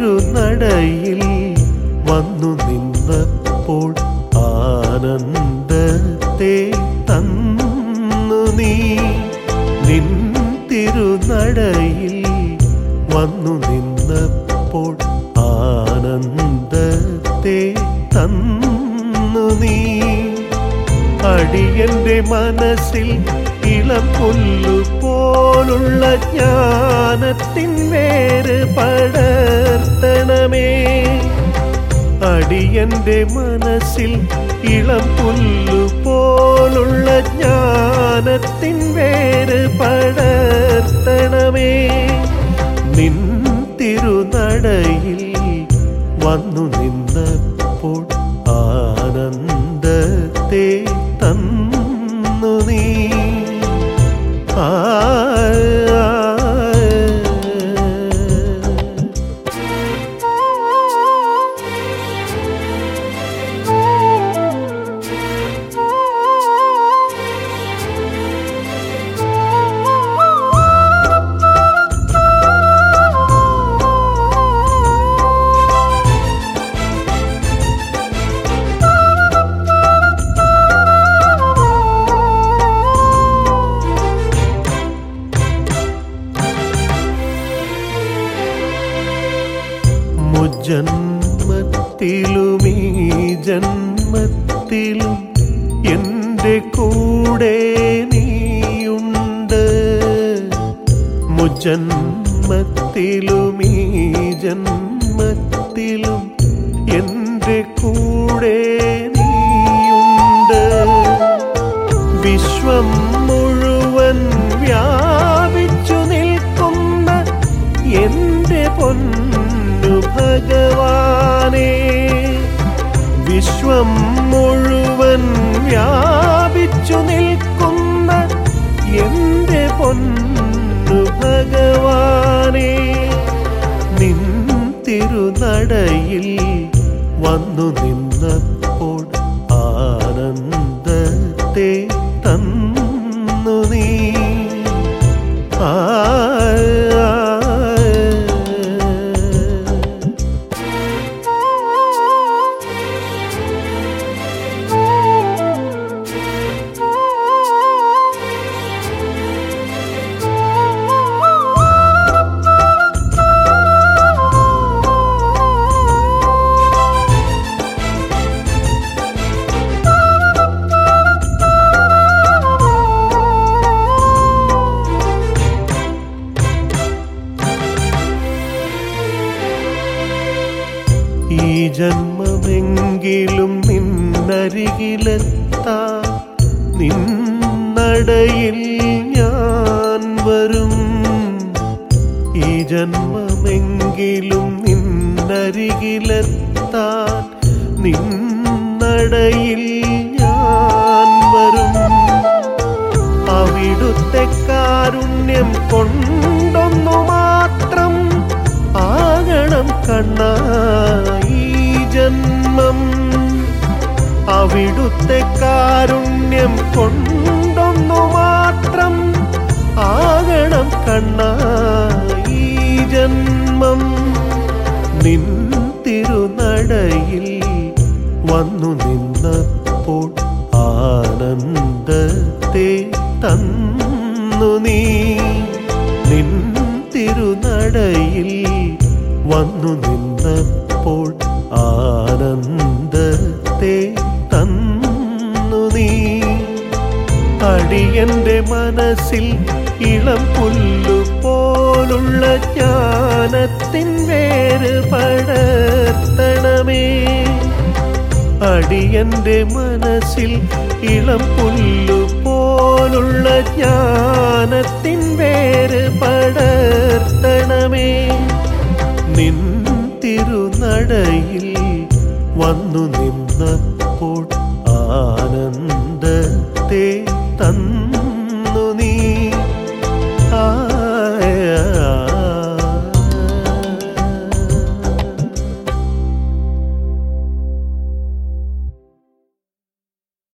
തിരുനടയിൽ വന്നു നിന്നപ്പോൾ ആനന്ദത്തെ തന്നു നീ നിൻ തിരുനടയിൽ വന്നു നിന്നപ്പോൾ ആനന്ദത്തെ തന്നു നീ അടിയന്റെ മനസ്സിൽ ഇളം പുല്ലു പോലുള്ള ജ്ഞാനത്തിൻ വേര് പടർത്തണമേ അടിയന്റെ മനസ്സിൽ ഇളം പുല്ലു പോലുള്ള ജ്ഞാനത്തിൻ വേര് പടർത്തണമേ നിൻ തിരുനടയിൽ വന്നു നിന്നപ്പോൾ ആനന്ദത്തെ തന്നു നീ ആ മുജന്മത്തിലും ഈ ജന്മത്തിലും എൻ്റെ കൂടെ നീയുണ്ട് മുജന്മത്തിലും ഈ ജന്മത്തിലും എൻ്റെ കൂടെ നീയുണ്ട് വിശ്വം മുഴുവൻ വ്യാപിച്ചു നിൽക്കുന്ന എൻ്റെ പൊന്നു ഭഗവാനെ വിശ്വം മുഴുവൻ വ്യാപിച്ചു നിൽക്കുന്ന എൻ്റെ പൊന്നു ഭഗവാനെ നിൻ തിരുനടയിൽ വന്നു നിന്നപ്പോൾ ആനന്ദത്തെ തന്നു നീ ആ ഈ ജന്മമെങ്കിലും നിന്നരികിലെത്താ നിന്നടയിൽ ഞാൻ വരും ഈ ജന്മമെങ്കിലും നിന്നരികിലെത്താൻ നിന്നടയിൽ ഞാൻ വരും അവിടുത്തെ കാരുണ്യം കൊണ്ടൊന്നു മാത്രം ആകണം കണ്ണായി ജന്മം അവിടുത്തെ കാരുണ്യം കൊണ്ടൊന്നു മാത്രം ആകണം കണ്ണായി ജന്മം നിൻ തിരുനടയിൽ വന്നു നിന്നപ്പോൾ ആനന്ദത്തെ തന്നു നീ നിൻ തിരുനടയിൽ വന്നു നിന്നപ്പോൾ ആനന്ദത്തെ തന്നു നീ അടിയന്റെ മനസ്സിൽ ഇളം പുല്ലു പോലുള്ള ജ്ഞാനത്തിൻ വേര് പടർത്തണമേ അടിയന്റെ മനസ്സിൽ ഇളം പുല്ലു പോലുള്ള ജ്ഞാനത്തിൻ വേര് പടർത്തണമേ നിൻ തിരുനടയിൽ വന്നു നിന്നപ്പോൾ ആനന്ദത്തെ തന്നു നീ